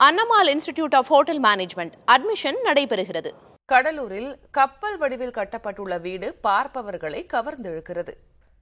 அன்னமால் institute of hotel management admission நடைபெறுகிறது கடலூரில் கப்பல் வடிவில் கட்டப்பட்டுள்ள வீடு பார்ப்பவர்களை கவர்ந்திழுக்கிறது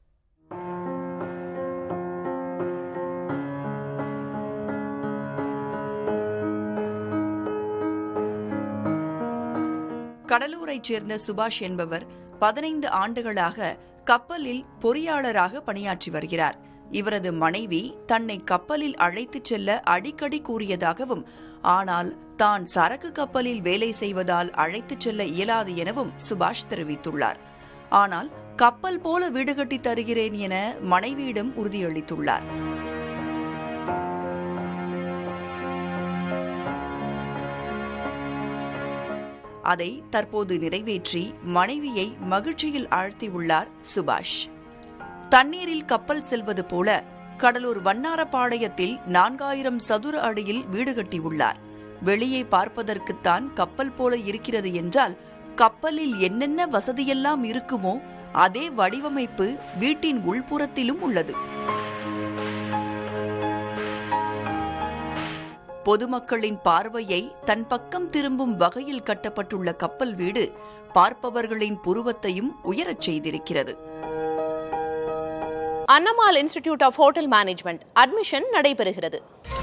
கடலூரைச் சேர்ந்த சுபாஷ் என்பவர் பதினைந்து ஆண்டுகளாக கப்பலில் பொறியாளராக பணியாற்றி வருகிறார் இவரது மனைவி தன்னை கப்பலில் அழைத்துச் செல்ல அடிக்கடி கூறியதாகவும் ஆனால் தான் சரக்கு கப்பலில் வேலை செய்வதால் அழைத்துச் செல்ல இயலாது எனவும் சுபாஷ் தெரிவித்துள்ளார் ஆனால் கப்பல் போல வீடு கட்டித் தருகிறேன் என மனைவியிடம் உறுதியளித்துள்ளார் அதை தற்போது நிறைவேற்றி மனைவியை மகிழ்ச்சியில் ஆழ்த்தியுள்ளார் சுபாஷ் தண்ணீரில் கப்பல் செல்வது போல கடலூர் வண்ணாரப்பாளையத்தில் நான்காயிரம் சதுர அடியில் வீடு கட்டியுள்ளார் வெளியே பார்ப்பதற்குத்தான் கப்பல் போல இருக்கிறது என்றால் கப்பலில் என்னென்ன வசதியெல்லாம் இருக்குமோ அதே வடிவமைப்பு வீட்டின் உள்புறத்திலும் உள்ளது பொதுமக்களின் பார்வையை தன் பக்கம் திரும்பும் வகையில் கட்டப்பட்டுள்ள கப்பல் வீடு பார்ப்பவர்களின் புருவத்தையும் உயரச் செய்திருக்கிறது Annamal institute of hotel management admission நடைபெறுகிறது